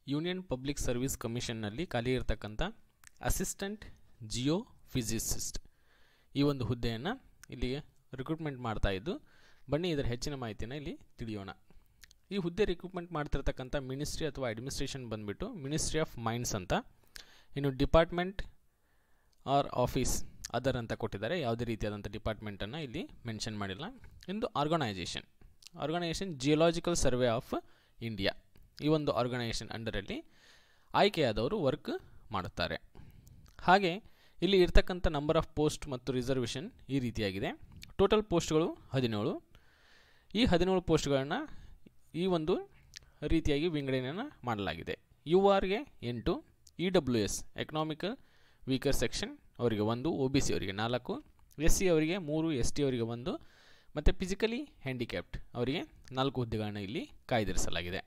union public service ಕಮಿಷನ್ನಲ್ಲಿ ಖಾಲಿ ಇರತಕ್ಕಂಥ assistant Jio physicist ಈ ಒಂದು ಹುದ್ದೆಯನ್ನು ಇಲ್ಲಿ ರಿಕ್ರೂಟ್ಮೆಂಟ್ ಮಾಡ್ತಾ ಇದ್ದು ಬನ್ನಿ ಇದರ ಹೆಚ್ಚಿನ ಮಾಹಿತಿನ ಇಲ್ಲಿ ತಿಳಿಯೋಣ ಈ ಹುದ್ದೆ ರಿಕ್ರೂಟ್ಮೆಂಟ್ ಮಾಡ್ತಿರ್ತಕ್ಕಂಥ ಮಿನಿಸ್ಟ್ರಿ ಅಥವಾ ಅಡ್ಮಿನಿಸ್ಟ್ರೇಷನ್ ಬಂದುಬಿಟ್ಟು ಮಿನಿಸ್ಟ್ರಿ ಆಫ್ ಮೈಂಡ್ಸ್ ಅಂತ ಇನ್ನು ಡಿಪಾರ್ಟ್ಮೆಂಟ್ ಆರ್ ಆಫೀಸ್ ಅದರ್ ಅಂತ ಕೊಟ್ಟಿದ್ದಾರೆ ಯಾವುದೇ ರೀತಿಯಾದಂಥ ಡಿಪಾರ್ಟ್ಮೆಂಟನ್ನು ಇಲ್ಲಿ ಮೆನ್ಷನ್ ಮಾಡಿಲ್ಲ ಇಂದು organisation organisation geological survey of India ಈ ಒಂದು ಆರ್ಗನೈಜೇಷನ್ ಅಂಡರಲ್ಲಿ ಆಯ್ಕೆಯಾದವರು ವರ್ಕ್ ಮಾಡುತ್ತಾರೆ ಹಾಗೆ ಇಲ್ಲಿ ಇರ್ತಕ್ಕಂಥ ನಂಬರ್ ಆಫ್ ಪೋಸ್ಟ್ ಮತ್ತು ರಿಸರ್ವೇಷನ್ ಈ ರೀತಿಯಾಗಿದೆ ಟೋಟಲ್ ಪೋಸ್ಟ್ಗಳು ಹದಿನೇಳು ಈ ಹದಿನೇಳು ಪೋಸ್ಟ್ಗಳನ್ನು ಈ ಒಂದು ರೀತಿಯಾಗಿ ವಿಂಗಡಣೆಯನ್ನು ಮಾಡಲಾಗಿದೆ ಯು ಆರ್ಗೆ ಎಂಟು E W S economical weaker section ಅವರಿಗೆ ಒಂದು ಒ ಬಿ ಸಿ ಅವರಿಗೆ ನಾಲ್ಕು ಎಸ್ ಸಿ ಅವರಿಗೆ ಮೂರು ಎಸ್ ಟಿ ಅವರಿಗೆ ಒಂದು ಮತ್ತು ಫಿಸಿಕಲಿ ಹ್ಯಾಂಡಿಕ್ಯಾಪ್ಟ್ ಅವರಿಗೆ ನಾಲ್ಕು ಹುದ್ದೆಗಳನ್ನು ಇಲ್ಲಿ ಕಾಯ್ದಿರಿಸಲಾಗಿದೆ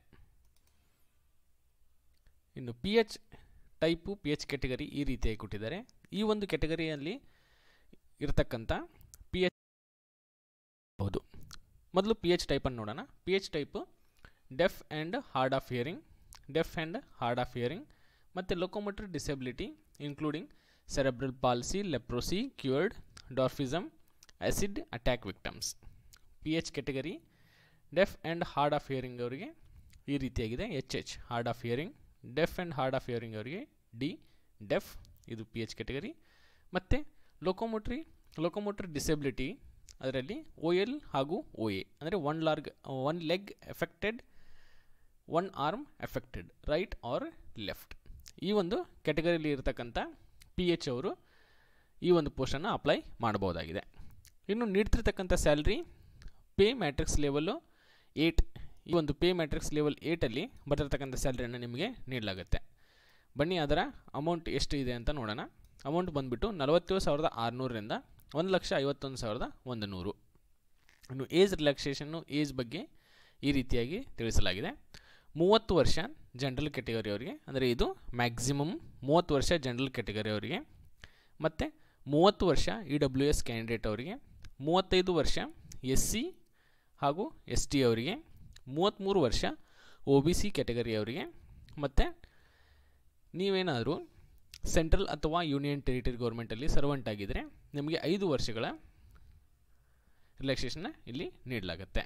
ಇನ್ನು P H type P H category ಈ ರೀತಿಯಾಗಿ ಕೊಟ್ಟಿದ್ದಾರೆ ಈ ಒಂದು ಕೆಟಗರಿಯಲ್ಲಿ ಇರತಕ್ಕಂಥ ಪಿ ಎಚ್ ಹೌದು ಮೊದಲು ಪಿ ಎಚ್ ಟೈಪನ್ನು ನೋಡೋಣ P H type deaf and hard of hearing deaf and hard of hearing ಮತ್ತು locomotor disability including cerebral palsy leprosy cured dwarfism acid attack victims P H category deaf and hard of hearing ಅವರಿಗೆ ಈ ರೀತಿಯಾಗಿದೆ H H hard of hearing deaf and hard of hearing ಅವರಿಗೆ D deaf ಇದು P H category ಮತ್ತು locomotory locomotor disability ಅದರಲ್ಲಿ O L ಹಾಗೂ O A ಅಂದರೆ one ಲಾರ್ಗ್ one leg affected one arm affected right or left ಈ ಒಂದು ಕೆಟಗರಿಯಲ್ಲಿ ಇರತಕ್ಕಂಥ P H ಅವರು ಈ ಒಂದು ಪೋಸ್ಟನ್ನು ಅಪ್ಲೈ ಮಾಡಬಹುದಾಗಿದೆ ಇನ್ನು ನೀಡ್ತಿರ್ತಕ್ಕಂಥ salary pay matrix level eight ಈ ಒಂದು ಪೇ ಮ್ಯಾಟ್ರಿಕ್ಸ್ ಲೆವೆಲ್ ಏಯ್ಟಲ್ಲಿ ಬರ್ತಿರ್ತಕ್ಕಂಥ ಸ್ಯಾಲ್ರಿಯನ್ನು ನಿಮಗೆ ನೀಡಲಾಗುತ್ತೆ ಬನ್ನಿ ಅದರ ಅಮೌಂಟ್ ಎಷ್ಟು ಇದೆ ಅಂತ ನೋಡೋಣ ಅಮೌಂಟ್ ಬಂದುಬಿಟ್ಟು ನಲವತ್ತೇಳು ಸಾವಿರದ ಆರುನೂರರಿಂದ ಒಂದು ಲಕ್ಷ ಐವತ್ತೊಂದು ಸಾವಿರದ ಒಂದು ನೂರು ಇನ್ನು ಏಜ್ ರಿಲ್ಯಾಕ್ಸೇಷನ್ನು ಏಜ್ ಬಗ್ಗೆ ಈ ರೀತಿಯಾಗಿ ತಿಳಿಸಲಾಗಿದೆ ಮೂವತ್ತು ವರ್ಷ ಜನರಲ್ ಕೆಟಗರಿ ಅವರಿಗೆ ಅಂದರೆ ಇದು ಮ್ಯಾಕ್ಸಿಮಮ್ ಮೂವತ್ತು ವರ್ಷ ಜನರಲ್ ಕೆಟಗರಿ ಅವರಿಗೆ ಮತ್ತು ಮೂವತ್ತು ವರ್ಷ ಇ ಡಬ್ಲ್ಯೂ ಎಸ್ ಕ್ಯಾಂಡಿಡೇಟ್ ಅವರಿಗೆ ಮೂವತ್ತೈದು ವರ್ಷ ಎಸ್ ಸಿ ಹಾಗೂ ಎಸ್ ಟಿ ಅವರಿಗೆ ಮೂವತ್ತ್ಮೂರು ವರ್ಷ ಒ ಬಿ ಸಿ ಕೆಟಗರಿ ಅವರಿಗೆ ಮತ್ತು ನೀವೇನಾದರೂ ಸೆಂಟ್ರಲ್ ಅಥವಾ ಯೂನಿಯನ್ ಟೆರಿಟರಿ ಗೌರ್ಮೆಂಟಲ್ಲಿ ಸರ್ವೆಂಟ್ ಆಗಿದ್ದರೆ ನಿಮಗೆ ಐದು ವರ್ಷಗಳ ರಿಲ್ಯಾಕ್ಸೇಷನ್ನ ಇಲ್ಲಿ ನೀಡಲಾಗುತ್ತೆ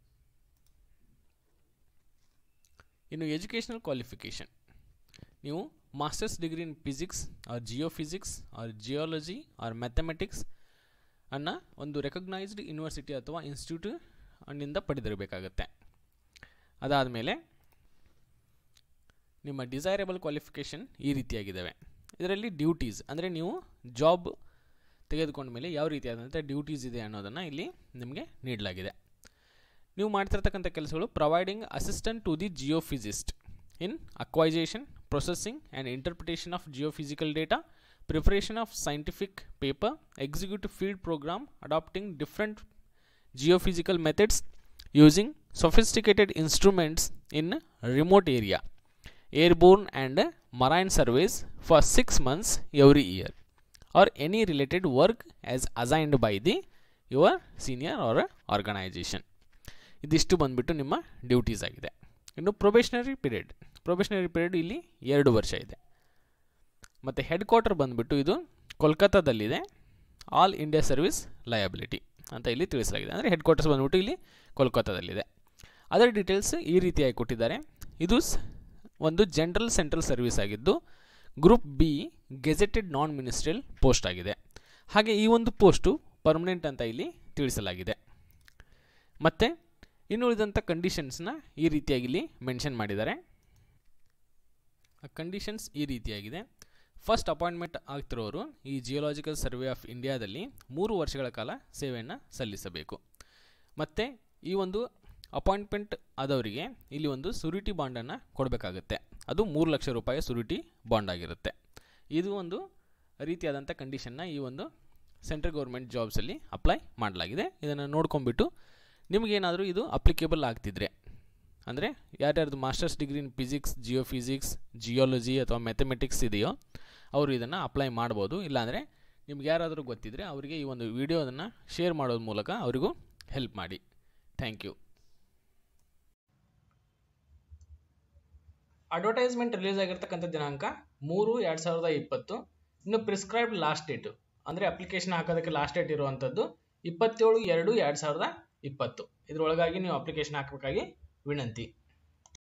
ಇನ್ನು ಎಜುಕೇಷನಲ್ ಕ್ವಾಲಿಫಿಕೇಷನ್ ನೀವು masters degree in physics or geo physics or geology or mathematics ಅನ್ನು ಒಂದು ರೆಕಗ್ನೈಸ್ಡ್ ಯೂನಿವರ್ಸಿಟಿ ಅಥವಾ ಇನ್ಸ್ಟಿಟ್ಯೂಟ್ ಅನ್ನಿಂದ ಪಡೆದಿರಬೇಕಾಗತ್ತೆ ಅದಾದಮೇಲೆ ನಿಮ್ಮ ಡಿಸೈರಬಲ್ ಕ್ವಾಲಿಫಿಕೇಷನ್ ಈ ರೀತಿಯಾಗಿದ್ದಾವೆ ಇದರಲ್ಲಿ ಡ್ಯೂಟೀಸ್ ಅಂದರೆ ನೀವು ಜಾಬ್ ತೆಗೆದುಕೊಂಡ ಮೇಲೆ ಯಾವ ರೀತಿಯಾದಂಥ ಡ್ಯೂಟೀಸ್ ಇದೆ ಅನ್ನೋದನ್ನು ಇಲ್ಲಿ ನಿಮಗೆ ನೀಡಲಾಗಿದೆ ನೀವು ಮಾಡ್ತಿರ್ತಕ್ಕಂಥ ಕೆಲಸಗಳು providing assistant to the geophysicist in acquisition processing and interpretation of geophysical data preparation of scientific paper executive field program adapting different geophysical methods using sophisticated instruments in remote area airborne and marine surveys for 6 months every year or any related work as assigned by the your senior or organization ಇದಿಷ್ಟು ಬಂದ್ಬಿಟ್ಟು ನಿಮ್ಮ duties ಆಗಿದೆ ಇನ್ನು probationary period probationary period ಇಲ್ಲಿ ಎರಡು ವರ್ಷ ಇದೆ ಮತ್ತು ಹೆಡ್ ಕ್ವಾರ್ಟರ್ ಬಂದುಬಿಟ್ಟು ಇದು ಕೋಲ್ಕತ್ತಾದಲ್ಲಿದೆ ಆಲ್ ಇಂಡಿಯಾ ಸರ್ವಿಸ್ ಲಯಬಿಲಿಟಿ ಅಂತ ಇಲ್ಲಿ ತಿಳಿಸಲಾಗಿದೆ ಅಂದರೆ ಹೆಡ್ ಕ್ವಾರ್ಟರ್ಸ್ ಬಂದ್ಬಿಟ್ಟು ಇಲ್ಲಿ ಕೋಲ್ಕತ್ತಾದಲ್ಲಿದೆ ಅದರ ಡೀಟೇಲ್ಸ್ ಈ ರೀತಿಯಾಗಿ ಕೊಟ್ಟಿದ್ದಾರೆ ಇದು ಸ್- ಒಂದು ಜನರಲ್ ಸೆಂಟ್ರಲ್ ಸರ್ವಿಸ್ ಆಗಿದ್ದು group B gazetted non ministerial post ಆಗಿದೆ ಹಾಗೆ ಈ ಒಂದು ಪೋಸ್ಟು ಪರ್ಮನೆಂಟ್ ಅಂತ ಇಲ್ಲಿ ತಿಳಿಸಲಾಗಿದೆ ಮತ್ತು ಇನ್ನುಳಿದಂಥ ಕಂಡೀಷನ್ಸ್ನ ಈ ರೀತಿಯಾಗಿ ಇಲ್ಲಿ ಮೆನ್ಷನ್ ಮಾಡಿದ್ದಾರೆ ಕಂಡೀಷನ್ಸ್ ಈ ರೀತಿಯಾಗಿದೆ ಫಸ್ಟ್ ಅಪಾಯಿಂಟ್ಮೆಂಟ್ ಆಗ್ತಿರೋರು ಈ ಜಿಯೋಲಾಜಿಕಲ್ ಸರ್ವೆ ಆಫ್ ಇಂಡಿಯಾದಲ್ಲಿ ಮೂರು ವರ್ಷಗಳ ಕಾಲ ಸೇವೆಯನ್ನು ಸಲ್ಲಿಸಬೇಕು ಮತ್ತು ಈ ಒಂದು ಅಪಾಯಿಂಟ್ಮೆಂಟ್ ಆದವರಿಗೆ ಇಲ್ಲಿ ಒಂದು ಸುರಿಟಿ ಬಾಂಡನ್ನು ಕೊಡಬೇಕಾಗುತ್ತೆ ಅದು ಮೂರು ಲಕ್ಷ ರೂಪಾಯಿ ಸುರಿಟಿ ಬಾಂಡ್ ಆಗಿರುತ್ತೆ ಇದು ಒಂದು ರೀತಿಯಾದಂಥ ಕಂಡೀಷನ್ನ ಈ ಒಂದು ಸೆಂಟ್ರಲ್ ಗೌರ್ಮೆಂಟ್ ಜಾಬ್ಸಲ್ಲಿ ಅಪ್ಲೈ ಮಾಡಲಾಗಿದೆ ಇದನ್ನು ನೋಡ್ಕೊಂಬಿಟ್ಟು ನಿಮಗೇನಾದರೂ ಇದು ಅಪ್ಲಿಕೇಬಲ್ ಆಗ್ತಿದ್ರೆ ಅಂದರೆ ಯಾರ್ಯಾರ್ದು masters degree in physics geo physics geology ಅಥವಾ ಮ್ಯಾಥಮೆಟಿಕ್ಸ್ ಇದೆಯೋ ಅವರು ಇದನ್ನು ಅಪ್ಲೈ ಮಾಡ್ಬೋದು ಇಲ್ಲಾಂದರೆ ನಿಮ್ಗೆ ಯಾರಾದರೂ ಗೊತ್ತಿದ್ದರೆ ಅವರಿಗೆ ಈ ಒಂದು ವಿಡಿಯೋದನ್ನು ಶೇರ್ ಮಾಡೋದ್ರ ಮೂಲಕ ಅವರಿಗೂ ಹೆಲ್ಪ್ ಮಾಡಿ ಥ್ಯಾಂಕ್ ಯು ಅಡ್ವರ್ಟೈಸ್ಮೆಂಟ್ ರಿಲೀಸ್ ಆಗಿರ್ತಕ್ಕಂಥ ದಿನಾಂಕ ಮೂರು ಎರಡು ಸಾವಿರದ ಇಪ್ಪತ್ತು ಇನ್ನು ಪ್ರಿಸ್ಕ್ರೈಬ್ಡ್ ಲಾಸ್ಟ್ ಡೇಟು ಅಂದರೆ ಅಪ್ಲಿಕೇಶನ್ ಹಾಕೋದಕ್ಕೆ ಲಾಸ್ಟ್ ಡೇಟ್ ಇರುವಂಥದ್ದು ಇಪ್ಪತ್ತೇಳು ಎರಡು ಎರಡು ಸಾವಿರದ ಇಪ್ಪತ್ತು ಇದರೊಳಗಾಗಿ ನೀವು ಅಪ್ಲಿಕೇಶನ್ ಹಾಕಬೇಕಾಗಿ ವಿನಂತಿ